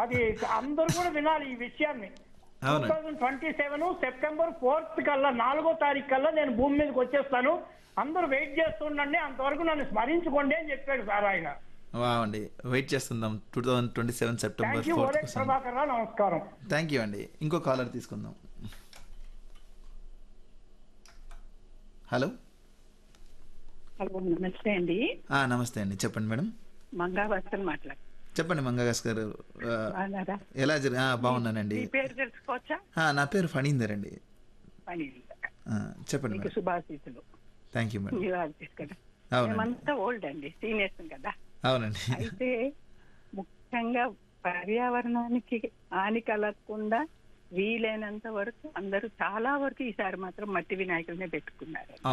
అది అందరూ కూడా వినాలి ఈ విషయాన్ని టూ అవునండి thousand twenty seven September fourth కల్లా నాలుగో తారీఖు కల్లా నేను భూమి మీదకి వచ్చేస్తాను అందరూ వెయిట్ చేస్తుండండి అంతవరకు నన్ను స్మరించుకోండి అని చెప్పాడు సార్ ఆయన వావ్ అండి వెయిట్ చేస్తుందాం two thousand twenty seven September thank you fourth ఓరే ప్రభాకర్ రావు నమస్కారం థ్యాంక్ యూ అండి ఇంకో కాలర్ తీసుకుందాం హలో హలో నమస్తే అండి ఆ, నమస్తే అండి చెప్పండి మేడం మంగా వస్తలు మాట్లాడు చెప్పండి మంగగాస్ గారు ఆ, బాగున్నారా ఎలా జరి ఆ, బాగున్నానండి మీ పేరు తెలుసుకోవచ్చా ఆ, నా పేరు ఫణీందర్ అండి పని ఆ, చెప్పండి మీకు మేడం శుభాశీసులు థ్యాంక్ యూ మేడం మీ వాళ్ళు తీసుకురా అవునండి మేమంతా ఓల్డ్ అండి సీనియర్స్ కదా అవునండి అయితే ముఖ్యంగా పర్యావరణానికి హాని కలగకుండా వీలైనంత వరకు అందరూ చాలా వరకు ఈసారి మాత్రం మట్టి వినాయకులనే పెట్టుకున్నారు